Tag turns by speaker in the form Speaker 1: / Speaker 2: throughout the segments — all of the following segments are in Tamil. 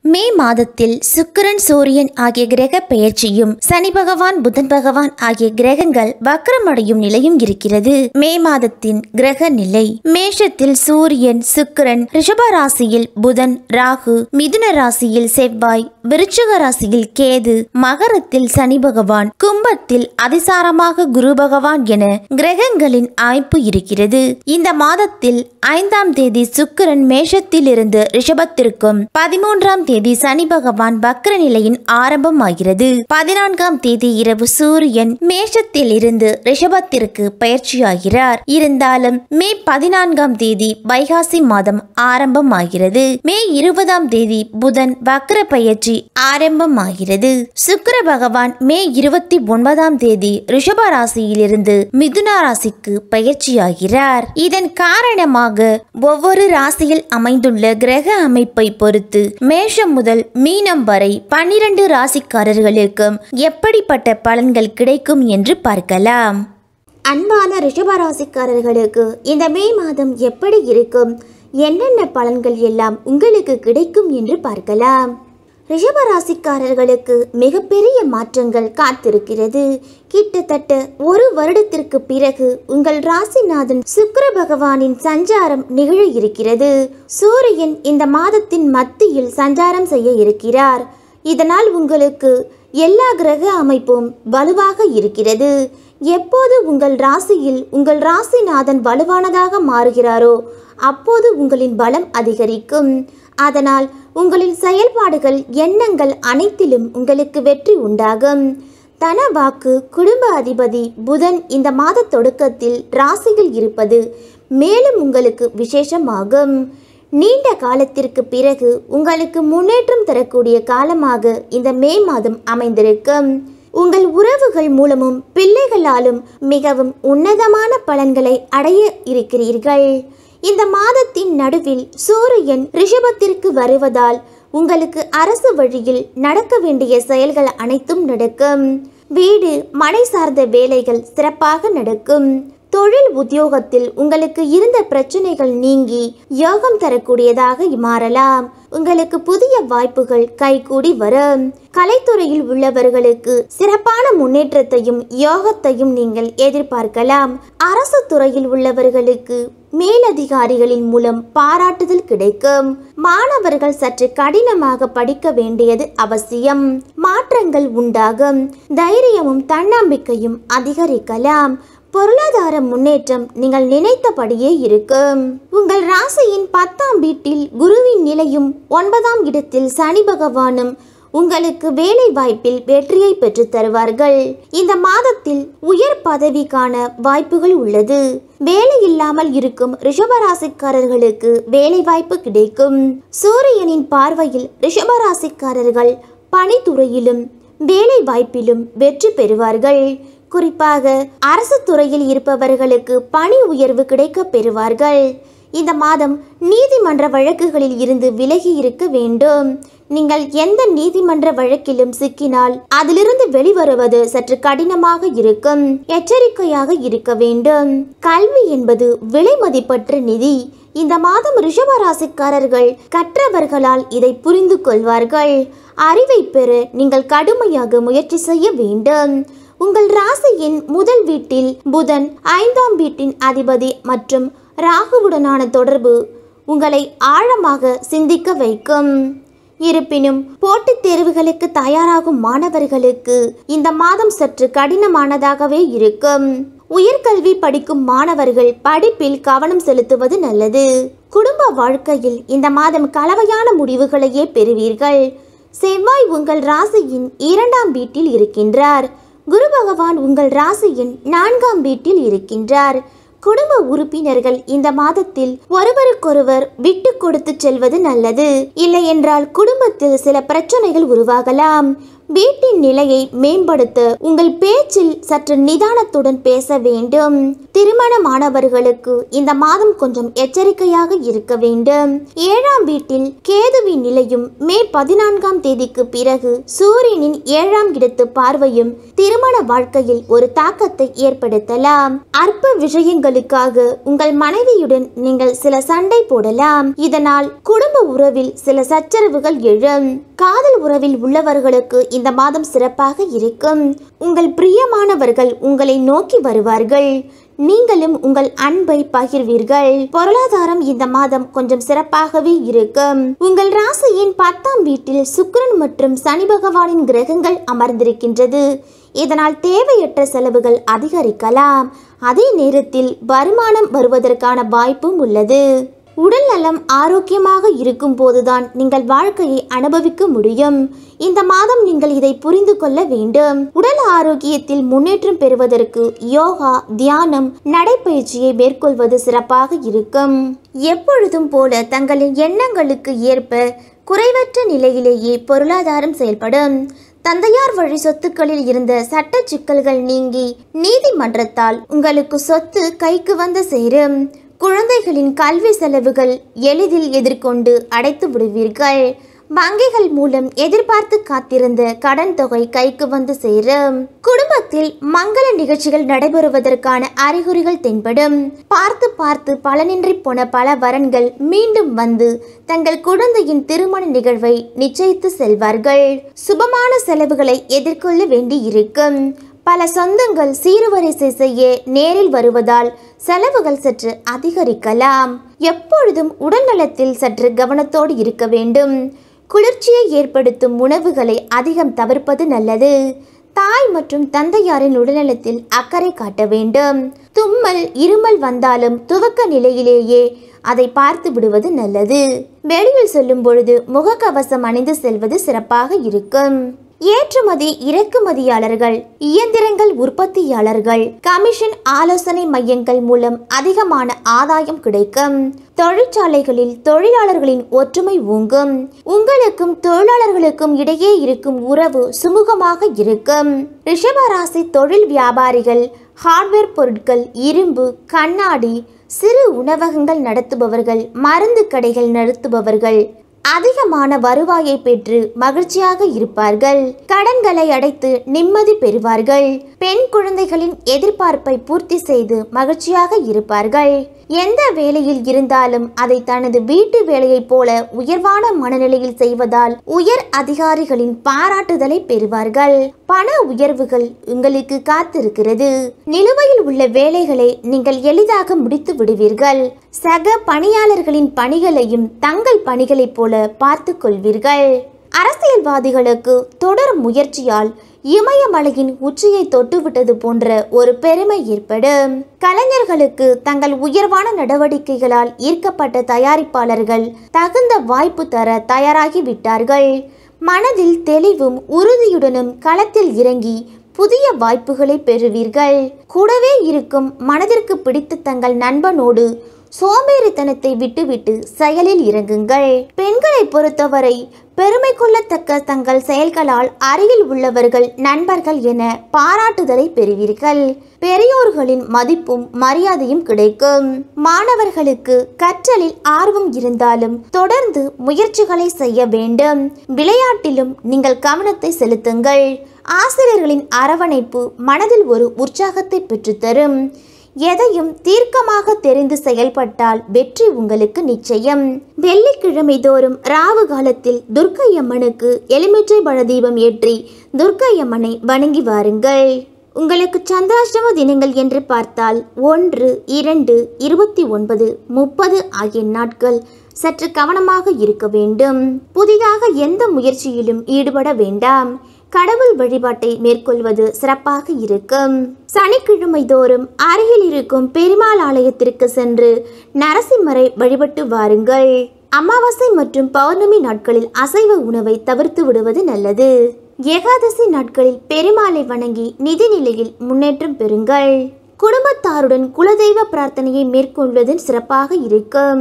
Speaker 1: மே மாதத்தில் சுக்கிரன் சூரியன் ஆகிய கிரக பெயர்ச்சியும் சனி பகவான் புதன் பகவான் ஆகிய கிரகங்கள் வக்ரமடையும் நிலையும் இருக்கிறது மே மாதத்தின் கிரக நிலை மேஷத்தில் சூரியன் சுக்கிரன் ரிஷப ராசியில் புதன் ராகு மிதுன ராசியில் செவ்வாய் விருச்சிக ராசியில் கேது மகரத்தில் சனி பகவான் கும்பத்தில் அதிசாரமாக குரு பகவான் என கிரகங்களின் அமைப்பு இருக்கிறது இந்த மாதத்தில் ஐந்தாம் தேதி சுக்கிரன் மேஷத்தில் இருந்து ரிஷபத்திற்கும் பதிமூன்றாம் தேதி சனி பகவான் வக்ர நிலையின் ஆரம்பமாகிறது பதினான்காம் தேதி இரவு சூரியன் மேஷத்தில் இருந்து ரிஷபத்திற்கு பயிற்சியாகிறார் இருந்தாலும் மே பதினான்காம் தேதி வைகாசி மாதம் ஆரம்பமாகிறது மே இருபதாம் தேதி புதன் வக்ர பயிற்சி ஆரம்பமாகிறது சுக்கிர பகவான் மே இருபத்தி ஒன்பதாம் தேதி ரிஷப ராசியிலிருந்து மிதுன ராசிக்கு பயிற்சியாகிறார் இதன் காரணமாக ஒவ்வொரு ராசியில் அமைந்துள்ள கிரக அமைப்பை பொறுத்து மேஷம் முதல் மீனம் வரை பன்னிரண்டு ராசிக்காரர்களுக்கும் எப்படிப்பட்ட பலன்கள் கிடைக்கும் என்று பார்க்கலாம்
Speaker 2: அன்பான ரிஷபராசிக்காரர்களுக்கு இந்த மே மாதம் எப்படி இருக்கும் என்னென்ன பலன்கள் எல்லாம் உங்களுக்கு கிடைக்கும் என்று பார்க்கலாம் ரிஷபராசிக்காரர்களுக்கு மிகப்பெரிய மாற்றங்கள் காத்திருக்கிறது கிட்டத்தட்ட ஒரு வருடத்திற்கு பிறகு உங்கள் ராசிநாதன் சுக்கிர பகவானின் சஞ்சாரம் நிகழ இருக்கிறது சூரியன் இந்த மாதத்தின் மத்தியில் சஞ்சாரம் செய்ய இருக்கிறார் இதனால் உங்களுக்கு எல்லா கிரக அமைப்பும் வலுவாக இருக்கிறது எப்போது உங்கள் ராசியில் உங்கள் ராசிநாதன் வலுவானதாக மாறுகிறாரோ அப்போது உங்களின் பலம் அதிகரிக்கும் அதனால் உங்களின் செயல்பாடுகள் எண்ணங்கள் அனைத்திலும் உங்களுக்கு வெற்றி உண்டாகும் தன வாக்கு குடும்ப அதிபதி புதன் இந்த மாத தொடக்கத்தில் ராசியில் இருப்பது மேலும் உங்களுக்கு விசேஷமாகும் நீண்ட காலத்திற்கு பிறகு உங்களுக்கு முன்னேற்றம் தரக்கூடிய காலமாக இந்த மே மாதம் அமைந்திருக்கும் உங்கள் உறவுகள் மூலமும் பிள்ளைகளாலும் மிகவும் உன்னதமான பலன்களை அடைய இருக்கிறீர்கள் இந்த மாதத்தின் நடுவில் சூரியன் ரிஷபத்திற்கு வருவதால் உங்களுக்கு அரசு வழியில் நடக்க வேண்டிய செயல்கள் அனைத்தும் நடக்கும் வீடு மனை சார்ந்த வேலைகள் சிறப்பாக நடக்கும் தொழில் உத்தியோகத்தில் உங்களுக்கு இருந்த பிரச்சனைகள் நீங்கி யோகம் தரக்கூடியதாக மாறலாம் உங்களுக்கு புதிய வாய்ப்புகள் கைகூடி வரும் கலைத்துறையில் உள்ளவர்களுக்கு சிறப்பான முன்னேற்றத்தையும் யோகத்தையும் நீங்கள் எதிர்பார்க்கலாம் அரசு துறையில் உள்ளவர்களுக்கு மேலதிகாரிகளின் மூலம் பாராட்டுதல் கிடைக்கும் மாணவர்கள் சற்று கடினமாக படிக்க வேண்டியது அவசியம் மாற்றங்கள் உண்டாகும் தைரியமும் தன்னம்பிக்கையும் அதிகரிக்கலாம் பொருளாதார முன்னேற்றம் நீங்கள் நினைத்தபடியே இருக்கும் உங்கள் ராசியின் பத்தாம் வீட்டில் குருவின் நிலையும் ஒன்பதாம் இடத்தில் சனி பகவானும் உங்களுக்கு வேலை வாய்ப்பில் வெற்றியை பெற்று தருவார்கள் இந்த மாதத்தில் உயர் பதவிக்கான வாய்ப்புகள் உள்ளது வேலை இல்லாமல் இருக்கும் ரிஷபராசிக்காரர்களுக்கு வேலை வாய்ப்பு கிடைக்கும் சூரியனின் பார்வையில் ரிஷபராசிக்காரர்கள் பணித்துறையிலும் வேலை வாய்ப்பிலும் வெற்றி பெறுவார்கள் குறிப்பாக அரசு துறையில் இருப்பவர்களுக்கு பணி உயர்வு கிடைக்க பெறுவார்கள் இந்த மாதம் நீதிமன்ற வழக்குகளில் இருந்து விலகி இருக்க வேண்டும் நீங்கள் எந்த நீதிமன்ற வழக்கிலும் சிக்கினால் அதிலிருந்து வெளிவருவது சற்று கடினமாக இருக்கும் எச்சரிக்கையாக இருக்க வேண்டும் கல்வி என்பது விலை மதிப்பற்ற நிதி இந்த மாதம் ரிஷப ராசிக்காரர்கள் கற்றவர்களால் இதை புரிந்து கொள்வார்கள் அறிவை பெற நீங்கள் கடுமையாக முயற்சி செய்ய வேண்டும் உங்கள் ராசியின் முதல் வீட்டில் புதன் ஐந்தாம் வீட்டின் அதிபதி மற்றும் ராகுவுடனான தொடர்பு உங்களை ஆழமாக சிந்திக்க வைக்கும் இருப்பினும் போட்டித் தேர்வுகளுக்கு தயாராகும் மாணவர்களுக்கு இந்த மாதம் சற்று கடினமானதாகவே இருக்கும் உயர்கல்வி படிக்கும் மாணவர்கள் படிப்பில் கவனம் செலுத்துவது நல்லது குடும்ப வாழ்க்கையில் இந்த மாதம் கலவையான முடிவுகளையே பெறுவீர்கள் செவ்வாய் உங்கள் ராசியின் இரண்டாம் வீட்டில் இருக்கின்றார் குரு பகவான் உங்கள் ராசியின் நான்காம் வீட்டில் இருக்கின்றார் குடும்ப உறுப்பினர்கள் இந்த மாதத்தில் ஒருவருக்கொருவர் விட்டு கொடுத்து செல்வது நல்லது இல்லை என்றால் குடும்பத்தில் சில பிரச்சனைகள் உருவாகலாம் வீட்டின் நிலையை மேம்படுத்த உங்கள் பேச்சில் சற்று நிதானத்துடன் பேச வேண்டும் திருமணமானவர்களுக்கு இந்த மாதம் கொஞ்சம் எச்சரிக்கையாக இருக்க வேண்டும் ஏழாம் வீட்டில் கேதுவின் நிலையும் மே பதினான்காம் தேதிக்கு பிறகு சூரியனின் ஏழாம் இடத்து பார்வையும் திருமண வாழ்க்கையில் ஒரு தாக்கத்தை ஏற்படுத்தலாம் அற்ப விஷயங்களுக்காக உங்கள் மனைவியுடன் நீங்கள் சில சண்டை போடலாம் இதனால் குடும்ப உறவில் சில சச்சரவுகள் எழும் காதல் உறவில் உள்ளவர்களுக்கு இந்த மாதம் சிறப்பாக இருக்கும் உங்கள் பிரியமானவர்கள் உங்களை நோக்கி வருவார்கள் நீங்களும் உங்கள் அன்பை பகிர்வீர்கள் பொருளாதாரம் இந்த மாதம் கொஞ்சம் சிறப்பாகவே இருக்கும் உங்கள் ராசியின் பத்தாம் வீட்டில் சுக்கிரன் மற்றும் சனி பகவானின் கிரகங்கள் அமர்ந்திருக்கின்றது இதனால் தேவையற்ற செலவுகள் அதிகரிக்கலாம் அதே நேரத்தில் வருமானம் வருவதற்கான வாய்ப்பும் உள்ளது உடல் நலம் ஆரோக்கியமாக இருக்கும் போதுதான் நீங்கள் வாழ்க்கையை அனுபவிக்க முடியும் இந்த மாதம் நீங்கள் இதை புரிந்து கொள்ள வேண்டும் உடல் ஆரோக்கியத்தில் முன்னேற்றம் பெறுவதற்கு யோகா தியானம் நடைப்பயிற்சியை மேற்கொள்வது சிறப்பாக இருக்கும் எப்பொழுதும் போல தங்களின் எண்ணங்களுக்கு ஏற்ப குறைவற்ற நிலையிலேயே பொருளாதாரம் செயல்படும் தந்தையார் வழி சொத்துக்களில் இருந்த சட்ட சிக்கல்கள் நீங்கி நீதிமன்றத்தால் உங்களுக்கு சொத்து கைக்கு வந்து சேரும் குழந்தைகளின் கல்வி செலவுகள் எளிதில் எதிர்கொண்டு அடைத்து விடுவீர்கள் வங்கிகள் மூலம் எதிர்பார்த்து காத்திருந்த கடன் தொகை கைக்கு வந்து சேரும் குடும்பத்தில் மங்கள நிகழ்ச்சிகள் நடைபெறுவதற்கான அறிகுறிகள் தென்படும் பார்த்து பார்த்து பலனின்றி போன பல வரன்கள் மீண்டும் வந்து தங்கள் குழந்தையின் திருமண நிகழ்வை நிச்சயித்து செல்வார்கள் சுபமான செலவுகளை எதிர்கொள்ள வேண்டி இருக்கும் பல சொந்தங்கள் சீர்வரிசை செய்ய நேரில் வருவதால் செலவுகள் சற்று அதிகரிக்கலாம் எப்பொழுதும் உடல் நலத்தில் சற்று கவனத்தோடு இருக்க வேண்டும் குளிர்ச்சியை ஏற்படுத்தும் உணவுகளை அதிகம் தவிர்ப்பது நல்லது தாய் மற்றும் தந்தையாரின் உடல்நலத்தில் அக்கறை காட்ட வேண்டும் தும்மல் இருமல் வந்தாலும் துவக்க நிலையிலேயே அதை பார்த்து விடுவது நல்லது வெளியில் செல்லும் பொழுது முகக்கவசம் அணிந்து செல்வது சிறப்பாக இருக்கும் ஏற்றுமதி இறக்குமதியாளர்கள் இயந்திரங்கள் உற்பத்தியாளர்கள் கமிஷன் ஆலோசனை மையங்கள் மூலம் அதிகமான ஆதாயம் கிடைக்கும் தொழிற்சாலைகளில் தொழிலாளர்களின் ஒற்றுமை ஓங்கும் உங்களுக்கும் தொழிலாளர்களுக்கும் இடையே இருக்கும் உறவு சுமூகமாக இருக்கும் ரிஷபராசி தொழில் வியாபாரிகள் ஹார்ட்வேர் பொருட்கள் இரும்பு கண்ணாடி சிறு உணவகங்கள் நடத்துபவர்கள் மருந்து கடைகள் நடத்துபவர்கள் அதிகமான வருவாயை பெற்று மகிழ்ச்சியாக இருப்பார்கள் கடன்களை அடைத்து நிம்மதி பெறுவார்கள் பெண் குழந்தைகளின் எதிர்பார்ப்பை பூர்த்தி செய்து மகிழ்ச்சியாக இருப்பார்கள் எந்த வேலையில் இருந்தாலும் அதை தனது வீட்டு வேலையைப் போல உயர்வான மனநிலையில் செய்வதால் உயர் அதிகாரிகளின் பாராட்டுதலை பெறுவார்கள் பண உயர்வுகள் உங்களுக்கு காத்திருக்கிறது நிலுவையில் உள்ள வேலைகளை நீங்கள் எளிதாக முடித்து விடுவீர்கள் சக பணியாளர்களின் பணிகளையும் தங்கள் பணிகளைப் போல பார்த்து கொள்வீர்கள் அரசியல்வாதிகளுக்கு தொடர் முயற்சியால் இமயமலையின் உச்சியை தொட்டுவிட்டது போன்ற ஒரு பெருமை ஏற்படும் கலைஞர்களுக்கு தங்கள் உயர்வான நடவடிக்கைகளால் ஈர்க்கப்பட்ட தயாரிப்பாளர்கள் தகுந்த வாய்ப்பு தர தயாராகி விட்டார்கள் மனதில் தெளிவும் உறுதியுடனும் களத்தில் இறங்கி புதிய வாய்ப்புகளை பெறுவீர்கள் கூடவே இருக்கும் மனதிற்கு பிடித்த தங்கள் நண்பனோடு சோம்பேறித்தனத்தை விட்டுவிட்டு செயலில் இறங்குங்கள் பெண்களை பொறுத்தவரை பெருமை கொள்ளத்தக்க தங்கள் செயல்களால் அருகில் உள்ளவர்கள் நண்பர்கள் என பாராட்டுதலை பெறுவீர்கள் பெரியோர்களின் மதிப்பும் மரியாதையும் கிடைக்கும் மாணவர்களுக்கு கற்றலில் ஆர்வம் இருந்தாலும் தொடர்ந்து முயற்சிகளை செய்ய வேண்டும் விளையாட்டிலும் நீங்கள் கவனத்தை செலுத்துங்கள் ஆசிரியர்களின் அரவணைப்பு மனதில் ஒரு உற்சாகத்தை பெற்றுத்தரும் எதையும் தீர்க்கமாக தெரிந்து செயல்பட்டால் வெற்றி உங்களுக்கு நிச்சயம் வெள்ளிக்கிழமை தோறும் ராவு காலத்தில் துர்க்கையம்மனுக்கு எலுமிச்சை பழ தீபம் ஏற்றி துர்க்கையம்மனை வணங்கி வாருங்கள் உங்களுக்கு சந்திராஷ்டம தினங்கள் என்று பார்த்தால் ஒன்று இரண்டு இருபத்தி ஒன்பது முப்பது ஆகிய நாட்கள் சற்று கவனமாக இருக்க வேண்டும் புதிதாக எந்த முயற்சியிலும் ஈடுபட வேண்டாம் கடவுள் வழிபாட்டை மேற்கொள்வது சிறப்பாக இருக்கும் சனிக்கிழமை தோறும் அருகில் இருக்கும் பெருமாள் ஆலயத்திற்கு சென்று நரசிம்மரை வழிபட்டு வாருங்கள் அமாவாசை மற்றும் பௌர்ணமி நாட்களில் அசைவ உணவை தவிர்த்து விடுவது நல்லது ஏகாதசி நாட்களில் பெருமாளை வணங்கி நிதி நிலையில் முன்னேற்றம் பெறுங்கள் குடும்பத்தாருடன் குலதெய்வ பிரார்த்தனையை மேற்கொள்வது சிறப்பாக இருக்கும்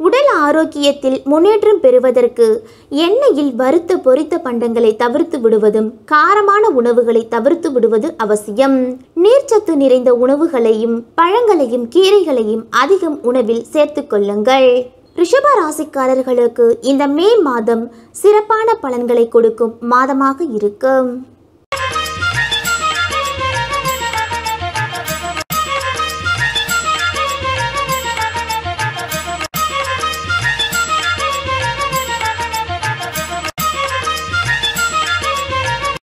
Speaker 2: உடல் ஆரோக்கியத்தில் முன்னேற்றம் பெறுவதற்கு எண்ணெயில் வறுத்த பொரித்த பண்டங்களை தவிர்த்து விடுவதும் காரமான உணவுகளை தவிர்த்து விடுவது அவசியம் நீர்ச்சத்து நிறைந்த உணவுகளையும் பழங்களையும் கீரைகளையும் அதிகம் உணவில் சேர்த்துக் கொள்ளுங்கள் ரிஷப ராசிக்காரர்களுக்கு இந்த மே மாதம் சிறப்பான பலன்களை கொடுக்கும் மாதமாக இருக்கும்